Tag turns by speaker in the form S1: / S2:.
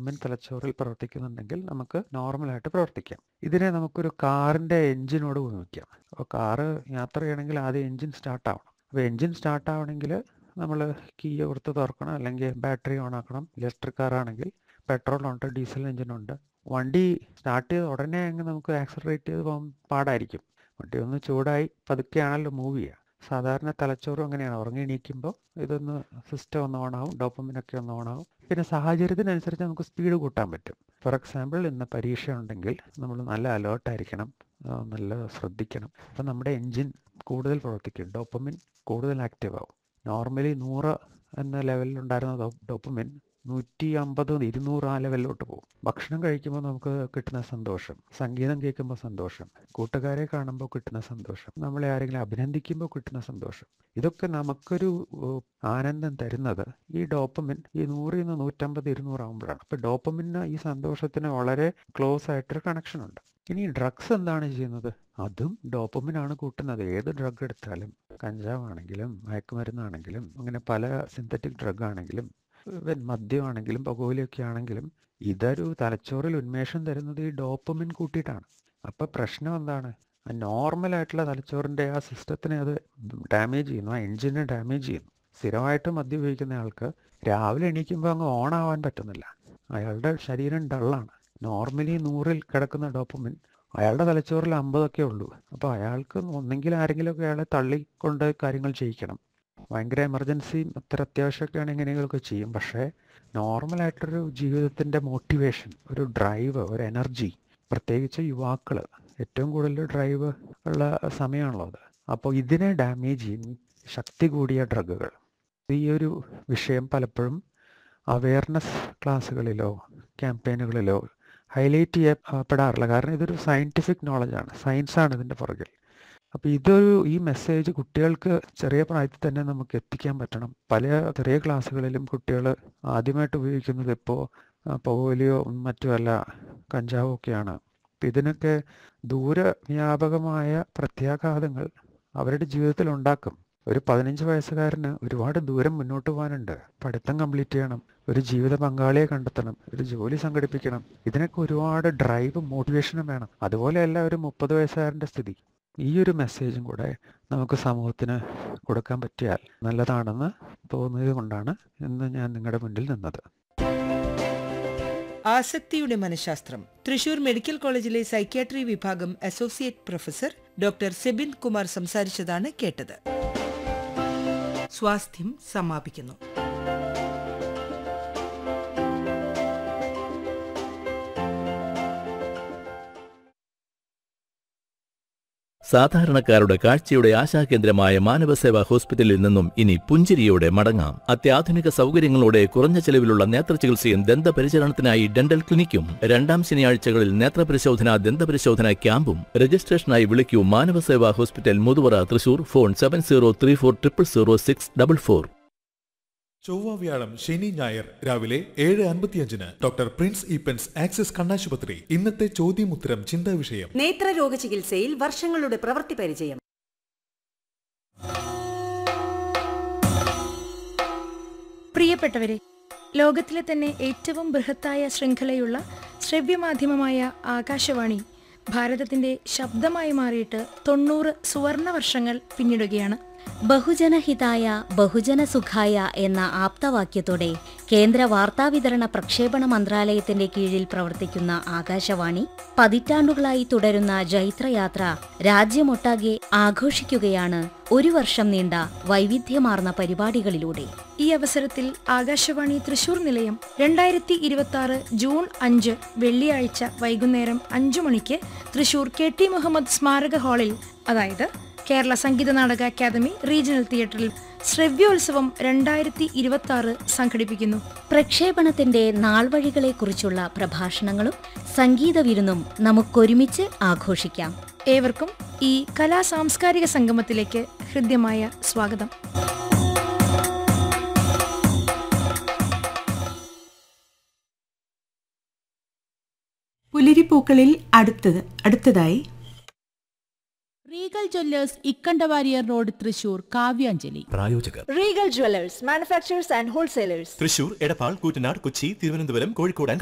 S1: dopamine തലച്ചോറിൽ പ്രവർത്തിക്കുന്നുണ്ടെങ്കിൽ നമുക്ക് നോർമലായിട്ട് പ്രവർത്തിക്കാം ഇതിനെ നമുക്കൊരു കാറിൻ്റെ എൻജിനോട് ഉപയോഗിക്കാം അപ്പോൾ കാറ് യാത്ര ചെയ്യണമെങ്കിൽ ആദ്യം എൻജിൻ സ്റ്റാർട്ട് ആവണം അപ്പോൾ എൻജിൻ സ്റ്റാർട്ട് ആവണമെങ്കിൽ നമ്മൾ കീ കൊടുത്ത് തുറക്കണം അല്ലെങ്കിൽ ബാറ്ററി ഓൺ ആക്കണം ഇലക്ട്രിക് കാറാണെങ്കിൽ പെട്രോൾ ഉണ്ട് ഡീസൽ എഞ്ചിനുണ്ട് വണ്ടി സ്റ്റാർട്ട് ചെയ്ത് ഉടനെ അങ്ങ് നമുക്ക് ആക്സലറേറ്റ് ചെയ്ത് പോകാൻ പാടായിരിക്കും വണ്ടി ഒന്ന് ചൂടായി പതുക്കെയാണല്ലോ മൂവ് ചെയ്യുക സാധാരണ തലച്ചോറും അങ്ങനെയാണ് ഉറങ്ങി എണീക്കുമ്പോൾ ഇതൊന്ന് സിസ്റ്റം ഒന്ന് ഓണാവും ഡോപ്പമിനൊക്കെ ഒന്ന് ഓണാവും പിന്നെ സാഹചര്യത്തിനനുസരിച്ച് നമുക്ക് സ്പീഡ് കൂട്ടാൻ പറ്റും ഫോർ എക്സാമ്പിൾ ഇന്ന് പരീക്ഷ ഉണ്ടെങ്കിൽ നമ്മൾ നല്ല അലേർട്ടായിരിക്കണം നല്ല ശ്രദ്ധിക്കണം അപ്പം നമ്മുടെ എൻജിൻ കൂടുതൽ പ്രവർത്തിക്കും ഡോപ്പമിൻ കൂടുതൽ ആക്റ്റീവ് ആവും നോർമലി നൂറ് എന്ന ലെവലിൽ ഉണ്ടായിരുന്ന ഡോപ്പമിൻ നൂറ്റി അമ്പത് ഇരുന്നൂറ് ആ ലെവലിലോട്ട് പോകും ഭക്ഷണം കഴിക്കുമ്പോൾ നമുക്ക് കിട്ടുന്ന സന്തോഷം സംഗീതം കേൾക്കുമ്പോൾ സന്തോഷം കൂട്ടുകാരെ കാണുമ്പോൾ കിട്ടുന്ന സന്തോഷം നമ്മളെ ആരെങ്കിലും അഭിനന്ദിക്കുമ്പോൾ കിട്ടുന്ന സന്തോഷം ഇതൊക്കെ നമുക്കൊരു ആനന്ദം തരുന്നത് ഈ ഡോപ്പമിൻ ഈ നൂറിൽ നിന്ന് നൂറ്റമ്പത് ഇരുന്നൂറാകുമ്പോഴാണ് അപ്പോൾ ഡോപ്പമിന് ഈ സന്തോഷത്തിന് വളരെ ക്ലോസ് ആയിട്ടൊരു കണക്ഷൻ ഉണ്ട് ഇനി ഡ്രഗ്സ് എന്താണ് ചെയ്യുന്നത് അതും ഡോപ്പമിനാണ് കൂട്ടുന്നത് ഏത് ഡ്രഗ് എടുത്താലും കഞ്ചാവാണെങ്കിലും മയക്കുമരുന്നാണെങ്കിലും അങ്ങനെ പല സിന്തറ്റിക് ഡ്രഗ് ആണെങ്കിലും മദ്യമാണെങ്കിലും പുകവലിയൊക്കെ ആണെങ്കിലും ഇതൊരു തലച്ചോറിൽ ഉന്മേഷം തരുന്നത് ഈ ഡോപ്പമിൻ കൂട്ടിയിട്ടാണ് അപ്പോൾ പ്രശ്നം എന്താണ് നോർമലായിട്ടുള്ള തലച്ചോറിൻ്റെ ആ സിസ്റ്റത്തിനെ അത് ഡാമേജ് ചെയ്യുന്നു ആ എൻജിനെ ഡാമേജ് ചെയ്യുന്നു സ്ഥിരമായിട്ട് മദ്യം ഉപയോഗിക്കുന്ന ആൾക്ക് രാവിലെ എണീക്കുമ്പോൾ അങ്ങ് ഓൺ ആവാൻ പറ്റുന്നില്ല അയാളുടെ ശരീരം ഡള്ളാണ് നോർമലി നൂറിൽ കിടക്കുന്ന ഡോപ്പമിൻ അയാളുടെ തലച്ചോറിൽ അമ്പതൊക്കെ ഉള്ളൂ അപ്പോൾ അയാൾക്ക് ഒന്നെങ്കിൽ ആരെങ്കിലുമൊക്കെ അയാളെ തള്ളിക്കൊണ്ട് കാര്യങ്ങൾ ചെയ്യിക്കണം ഭയങ്കര എമർജൻസി അത്ര അത്യാവശ്യമൊക്കെയാണ് എങ്ങനെയൊക്കെ ചെയ്യും പക്ഷേ നോർമലായിട്ടൊരു ജീവിതത്തിൻ്റെ മോട്ടിവേഷൻ ഒരു ഡ്രൈവ് ഒരു എനർജി പ്രത്യേകിച്ച് യുവാക്കൾ ഏറ്റവും കൂടുതൽ ഡ്രൈവ് ഉള്ള സമയമാണല്ലോ അത് അപ്പോൾ ഇതിനെ ഡാമേജ് ചെയ്യും ശക്തി കൂടിയ ഡ്രഗുകൾ ഈ ഒരു വിഷയം പലപ്പോഴും അവയർനെസ് ക്ലാസ്സുകളിലോ ക്യാമ്പയിനുകളിലോ ഹൈലൈറ്റ് ചെയ്യപ്പെടാറില്ല കാരണം ഇതൊരു സയൻറ്റിഫിക് നോളജാണ് സയൻസാണ് ഇതിൻ്റെ പുറകിൽ അപ്പോൾ ഇതൊരു ഈ മെസ്സേജ് കുട്ടികൾക്ക് ചെറിയ പ്രായത്തിൽ തന്നെ നമുക്ക് എത്തിക്കാൻ പറ്റണം പല ചെറിയ ക്ലാസ്സുകളിലും കുട്ടികൾ ആദ്യമായിട്ട് ഉപയോഗിക്കുന്നത് ഇപ്പോൾ പുകവലിയോ മറ്റുമല്ല കഞ്ചാവോ ഒക്കെയാണ് അപ്പം ഇതിനൊക്കെ ദൂരവ്യാപകമായ പ്രത്യാഘാതങ്ങൾ അവരുടെ ജീവിതത്തിൽ ഉണ്ടാക്കും ഒരു പതിനഞ്ച് വയസ്സുകാരന് ഒരുപാട് ദൂരം മുന്നോട്ട് പോകാനുണ്ട് പഠിത്തം കംപ്ലീറ്റ് ചെയ്യണം ഒരു ജീവിത പങ്കാളിയെ കണ്ടെത്തണം ഒരു ജോലി സംഘടിപ്പിക്കണം ഇതിനൊക്കെ ഒരുപാട് ഡ്രൈവ് മോട്ടിവേഷനും വേണം അതുപോലെയല്ല ഒരു മുപ്പത് വയസ്സുകാരൻ്റെ സ്ഥിതി ഈ ഒരു മെസ്സേജും കൂടെ നമുക്ക് സമൂഹത്തിന് കൊടുക്കാൻ പറ്റിയാൽ നല്ലതാണെന്ന് തോന്നിയത് കൊണ്ടാണ് ഇന്ന് ഞാൻ നിങ്ങളുടെ മുന്നിൽ നിന്നത്
S2: ആസക്തിയുടെ മനഃശാസ്ത്രം തൃശൂർ മെഡിക്കൽ കോളേജിലെ സൈക്യാട്രി വിഭാഗം associate professor doctor Sebin Kumar സംസാരിച്ചതാണ് കേട്ടത് സ്വാസ്ഥ്യം സമാപിക്കുന്നു
S3: സാധാരണക്കാരുടെ കാഴ്ചയുടെ ആശാകേന്ദ്രമായ മാനവസേവാ ഹോസ്പിറ്റലിൽ നിന്നും ഇനി പുഞ്ചിരിയോടെ മടങ്ങാം അത്യാധുനിക സൗകര്യങ്ങളോടെ കുറഞ്ഞ ചെലവിലുള്ള നേത്രചികിത്സയും ദന്തപരിചരണത്തിനായി ഡെന്റൽ ക്ലിനിക്കും രണ്ടാം ശനിയാഴ്ചകളിൽ നേത്രപരിശോധന ദന്തപരിശോധന ക്യാമ്പും രജിസ്ട്രേഷനായി വിളിക്കൂ Manavaseva hospital Muthuvara Thrissur phone seven zero three four triple zero six double four
S4: ചൊവ്വ വ്യാഴം ശനി ഞായർ രാവിലെ ഏഴ് അൻപത്തിയഞ്ചിന് ഡോക്ടർ പ്രിൻസ് ഈപ്പൻസ് ആക്സിസ് കണ്ണാശുപത്രി ഇന്നത്തെ ചോദ്യമുത്തരം ചിന്താ വിഷയം
S5: നേത്രരോഗ ചികിത്സയിൽ വർഷങ്ങളുടെ പ്രവൃത്തി പരിചയം
S6: പ്രിയപ്പെട്ടവരെ ലോകത്തിലെ തന്നെ ഏറ്റവും ബൃഹത്തായ ശൃംഖലയുള്ള ശ്രവ്യമാധ്യമമായ ആകാശവാണി ഭാരതത്തിന്റെ ശബ്ദമായി മാറിയിട്ട് തൊണ്ണൂറ് സുവർണ വർഷങ്ങൾ പിന്നിടുകയാണ്
S7: ബഹുജനഹിതായ ബഹുജനസുഖായ എന്ന ആപ്തവാക്യത്തോടെ കേന്ദ്ര വാർത്താവിതരണ പ്രക്ഷേപണ മന്ത്രാലയത്തിന്റെ കീഴിൽ പ്രവർത്തിക്കുന്ന ആകാശവാണി പതിറ്റാണ്ടുകളായി തുടരുന്ന ജൈത്രയാത്ര രാജ്യമൊട്ടാകെ ആഘോഷിക്കുകയാണ് ഒരു വർഷം നീണ്ട വൈവിധ്യമാർന്ന പരിപാടികളിലൂടെ
S6: ഈ അവസരത്തിൽ ആകാശവാണി തൃശൂർ നിലയം രണ്ടായിരത്തി ഇരുപത്തി ആറ് ജൂൺ അഞ്ച് വെള്ളിയാഴ്ച വൈകുന്നേരം അഞ്ചു മണിക്ക് തൃശൂർ കെ ടി മുഹമ്മദ് സ്മാരക ഹാളിൽ അതായത് കേരള സംഗീത നാടക അക്കാദമി റീജിയണൽ തിയേറ്ററിൽ ശ്രവ്യോത്സവം രണ്ടായിരത്തി ഇരുപത്തി ആറ് സംഘടിപ്പിക്കുന്നു
S7: പ്രക്ഷേപണത്തിന്റെ നാൾവഴികളെക്കുറിച്ചുള്ള പ്രഭാഷണങ്ങളും സംഗീത വിരുന്നും നമുക്കൊരുമിച്ച് ആഘോഷിക്കാം
S6: ഏവർക്കും ഈ കലാ സാംസ്കാരിക സംഗമത്തിലേക്ക് ഹൃദ്യമായ സ്വാഗതം
S8: പുലരിപ്പൂക്കളിൽ അടുത്തത് അടുത്തതായി
S9: Regal Jewellers Ikkanda Warrier road Thrissur കാവ്യാഞ്ജലി
S3: പ്രായോജകർ
S5: Regal Jewellers manufacturers and wholesalers
S4: Thrissur Edappal Koottanad Kochi Thiruvananthapuram Kozhikode